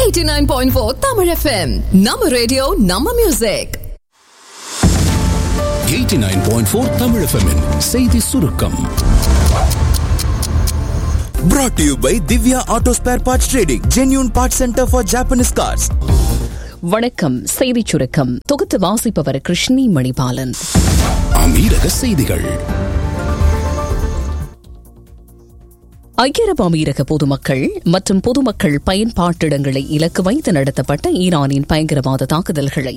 89.4 Tamil FM. நம்ம radio நம்ம music 89.4 Tamil FM -இன் செய்தி சுருக்கம் Brought to you by Divya Auto Spare Parts Trading, genuine parts center for Japanese cars. வணக்கம் செய்திச் சுருக்கம் தொகுத்து வாசிப்பவர் கிருஷ்ணி மணிபாலன் அமீரக செய்திகள் ஐக்கிய அரபு அமீரக பொதுமக்கள் மற்றும் பொதுமக்கள் பயன்பாட்டிடங்களை இலக்கு வைத்து நடத்தப்பட்ட ஈரானின் பயங்கரவாத தாக்குதல்களை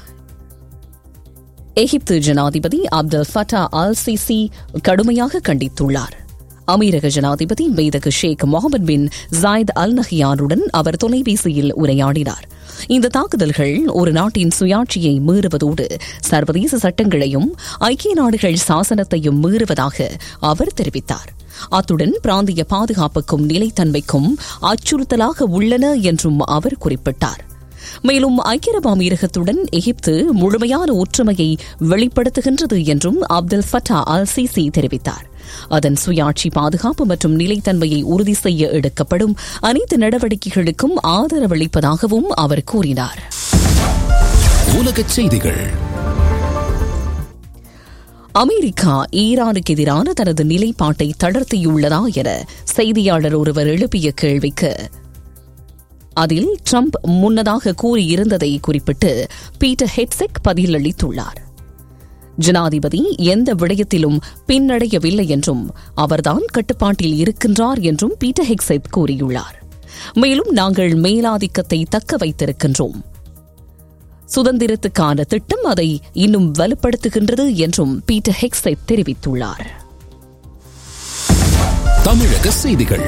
எகிப்து ஜனாதிபதி அப்துல் ஃபட்டா அல் சிசி கடுமையாக கண்டித்துள்ளார் அமீரக ஜனாதிபதி மேதகு ஷேக் முகமது பின் ஜாயித் அல் நஹியானுடன் அவர் தொலைபேசியில் உரையாடினார் இந்த தாக்குதல்கள் ஒரு நாட்டின் சுயாட்சியை மீறுவதோடு சர்வதேச சட்டங்களையும் ஐக்கிய நாடுகள் சாசனத்தையும் மீறுவதாக அவர் தெரிவித்தார் அத்துடன் பிராந்திய பாதுகாப்புக்கும் நிலைத்தன்மைக்கும் அச்சுறுத்தலாக உள்ளன என்றும் அவர் குறிப்பிட்டார் மேலும் ஐக்கிய அரபு அமீரகத்துடன் எகிப்து முழுமையான ஒற்றுமையை வெளிப்படுத்துகின்றது என்றும் அப்துல் ஃபட்டா அல் சிசி தெரிவித்தார் அதன் சுயாட்சி பாதுகாப்பு மற்றும் நிலைத்தன்மையை உறுதி செய்ய எடுக்கப்படும் அனைத்து நடவடிக்கைகளுக்கும் ஆதரவளிப்பதாகவும் அவர் கூறினார் உலகச் செய்திகள் அமெரிக்கா ஈரானுக்கு எதிரான தனது நிலைப்பாட்டை தளர்த்தியுள்ளதா என செய்தியாளர் ஒருவர் எழுப்பிய கேள்விக்கு அதில் ட்ரம்ப் முன்னதாக கூறியிருந்ததை குறிப்பிட்டு பீட்டர் ஹெட்செக் பதிலளித்துள்ளார் ஜனாதிபதி எந்த விடயத்திலும் பின்னடையவில்லை என்றும் அவர்தான் கட்டுப்பாட்டில் இருக்கின்றார் என்றும் பீட்டர் ஹெக்செட் கூறியுள்ளார் மேலும் நாங்கள் மேலாதிக்கத்தை தக்க வைத்திருக்கின்றோம் சுதந்திரத்துக்கான திட்டம் அதை இன்னும் வலுப்படுத்துகின்றது என்றும் பீட்டர் ஹெக்செட் தெரிவித்துள்ளார் தமிழக செய்திகள்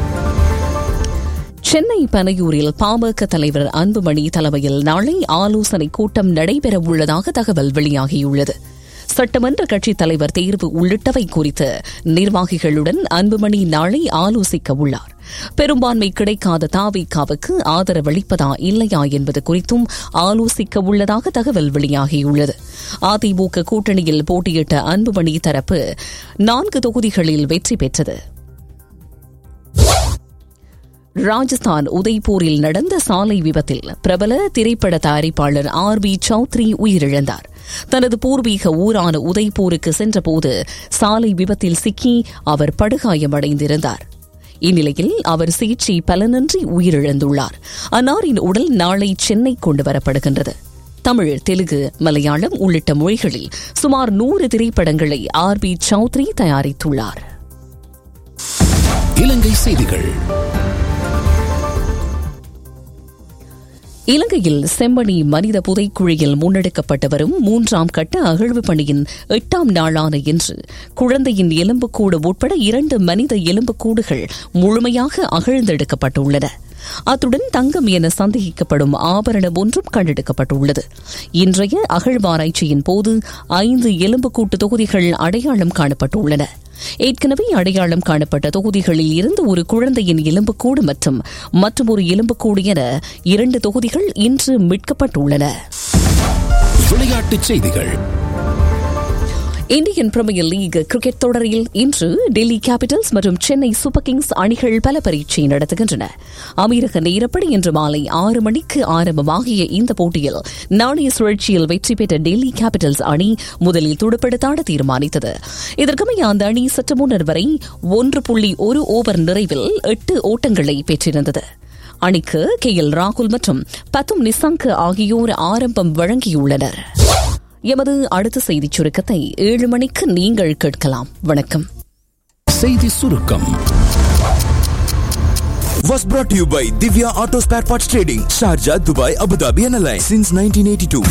சென்னை பனையூரில் பாமக தலைவர் அன்புமணி தலைமையில் நாளை ஆலோசனை கூட்டம் நடைபெறவுள்ளதாக தகவல் வெளியாகியுள்ளது சட்டமன்ற கட்சித் தலைவர் தேர்வு உள்ளிட்டவை குறித்து நிர்வாகிகளுடன் அன்புமணி நாளை ஆலோசிக்க உள்ளார் பெரும்பான்மை கிடைக்காத தாவிகாவுக்கு ஆதரவளிப்பதா இல்லையா என்பது குறித்தும் ஆலோசிக்க உள்ளதாக தகவல் வெளியாகியுள்ளது அதிமுக கூட்டணியில் போட்டியிட்ட அன்புமணி தரப்பு நான்கு தொகுதிகளில் வெற்றி பெற்றது ராஜஸ்தான் உதய்பூரில் நடந்த சாலை விபத்தில் பிரபல திரைப்பட தயாரிப்பாளர் ஆர் பி சௌத்ரி உயிரிழந்தார் தனது பூர்வீக ஊரான உதய்பூருக்கு சென்றபோது சாலை விபத்தில் சிக்கி அவர் படுகாயமடைந்திருந்தார் இந்நிலையில் அவர் சிகிச்சை பலனின்றி உயிரிழந்துள்ளார் அன்னாரின் உடல் நாளை சென்னை கொண்டு வரப்படுகின்றது தமிழ் தெலுங்கு மலையாளம் உள்ளிட்ட மொழிகளில் சுமார் நூறு திரைப்படங்களை ஆர் பி சௌத்ரி தயாரித்துள்ளார் இலங்கை செய்திகள் இலங்கையில் செம்மணி மனித புதைக்குழியில் முன்னெடுக்கப்பட்டு வரும் மூன்றாம் கட்ட அகழ்வு பணியின் எட்டாம் நாளான இன்று குழந்தையின் எலும்புக்கூடு உட்பட இரண்டு மனித எலும்புக்கூடுகள் முழுமையாக அகழ்ந்தெடுக்கப்பட்டுள்ளன அத்துடன் தங்கம் என சந்தேகிக்கப்படும் ஆபரணம் ஒன்றும் கண்டெடுக்கப்பட்டுள்ளது இன்றைய அகழ்வாராய்ச்சியின் போது ஐந்து எலும்புக்கூட்டு தொகுதிகள் அடையாளம் காணப்பட்டுள்ளன ஏற்கனவே அடையாளம் காணப்பட்ட தொகுதிகளில் இருந்து ஒரு குழந்தையின் எலும்புக்கூடு மற்றும் மற்றொரு எலும்புக்கூடு என இரண்டு தொகுதிகள் இன்று மீட்கப்பட்டுள்ளன விளையாட்டுச் செய்திகள் இந்தியன் பிரீமியர் லீக் கிரிக்கெட் தொடரில் இன்று டெல்லி கேபிட்டல்ஸ் மற்றும் சென்னை சூப்பர் கிங்ஸ் அணிகள் பல பரீட்சை நடத்துகின்றன அமீரக நேரப்படி இன்று மாலை ஆறு மணிக்கு ஆரம்பமாகிய இந்த போட்டியில் நாணய சுழற்சியில் வெற்றி பெற்ற டெல்லி கேபிட்டல்ஸ் அணி முதலில் துடுப்படுத்தாட தீர்மானித்தது இதற்கமைய அந்த அணி சற்று முன்னர் வரை ஒன்று புள்ளி ஒரு ஓவர் நிறைவில் எட்டு ஓட்டங்களை பெற்றிருந்தது அணிக்கு கே எல் ராகுல் மற்றும் பத்தும் நிசங்க் ஆகியோர் ஆரம்பம் வழங்கியுள்ளனர் எமது அடுத்த செய்திச் சுருக்கத்தை ஏழு மணிக்கு நீங்கள் கேட்கலாம் வணக்கம் செய்தி சுருக்கம் Was brought to you by Divya Auto Spare Parts Trading, Sharjah, Dubai, Abu Dhabi, and Alliance since 1982.